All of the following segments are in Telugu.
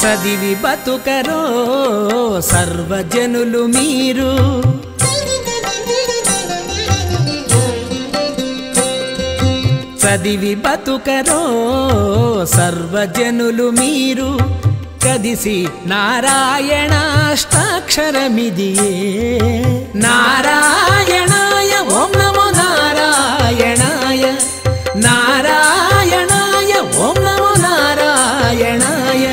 చదివి బతుకరో సర్వజనులు మీరు చదివి బతుకరో సర్వజనులు మీరు కదిసి నారాయణాష్టాక్షరమిదియే నారాయణాయ ఓం నమో నారాయణాయ నారాయణాయ ఓం నమో నారాయణాయ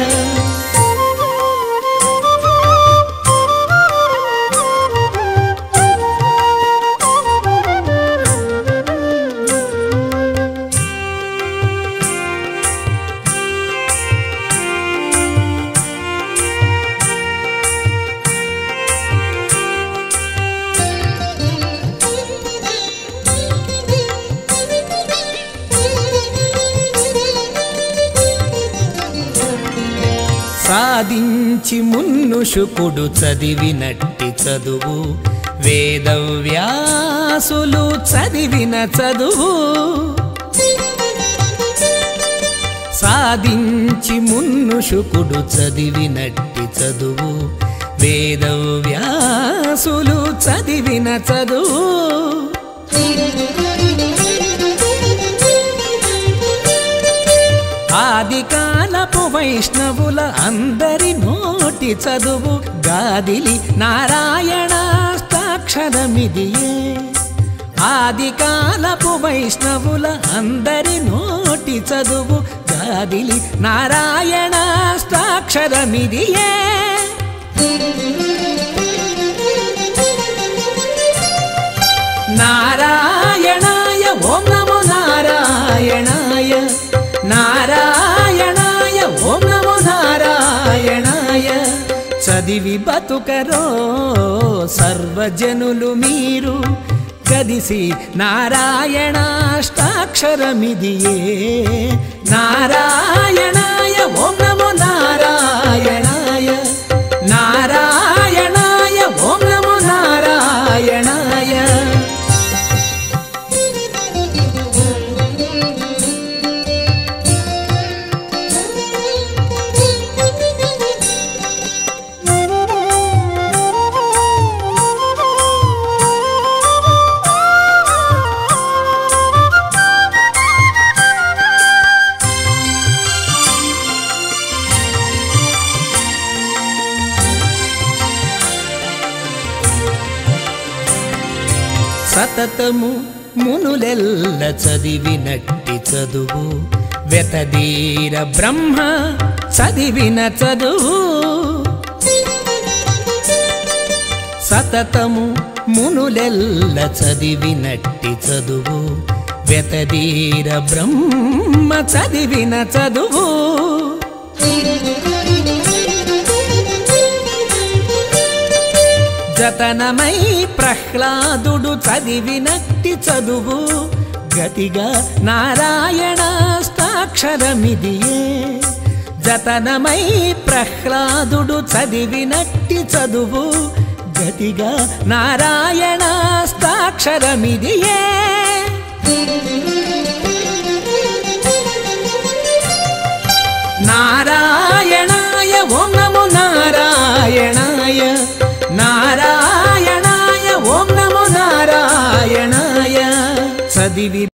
సాధించి మున్ను శుకుడు చదివినట్టి చదువు వేదవ్యాసులు చదివిన చదువు సాధించి మున్ను శుకుడు చదివినట్టి చదువు వేదవ్యాసులు చదివిన చదువు ఆది కాలపు వైష్ణవుల అందరి నోటి చదువు గాదిలి నారాయణాష్టాక్షరమిదియే ఆది కాలపు వైష్ణవుల అందరి నోటి చదువు గాదిలి నారాయణాష్టాక్షరమిదియే నారాయణాయ ఓం నమో నారాయణాయ నారాయణాయ ఓం నమో నారాయణాయ చదివి బతుకరో సర్వజనులు మీరు కదిసి నారాయణాష్టాక్షరమిదియే నారాయణాయ ఓం నమో నారాయణాయ నారాయణాయ ఓం నమో నారాయణాయ సతతము మునులెల్ల చదివినట్టి చదువు వెతదీర బ్రహ్మ చదివిన చదువు సతతము మునులెల్ల చదివినట్టి చదువు వెతదీర బ్రహ్మ చదివిన చదువు జతనమై ప్రహ్లాదుడు చదివినట్టి చదువు గతిగా నారాయణాష్టాక్షరమిదియే జతనమై ప్రహ్లాదుడు చదివినట్టి చదువు గతిగా నారాయణాష్టాక్షరమిదియే నారాయణాయ ఓం నమో నారాయణాయ నారాయణాయ ఓం నమో నారాయణాయ చదివి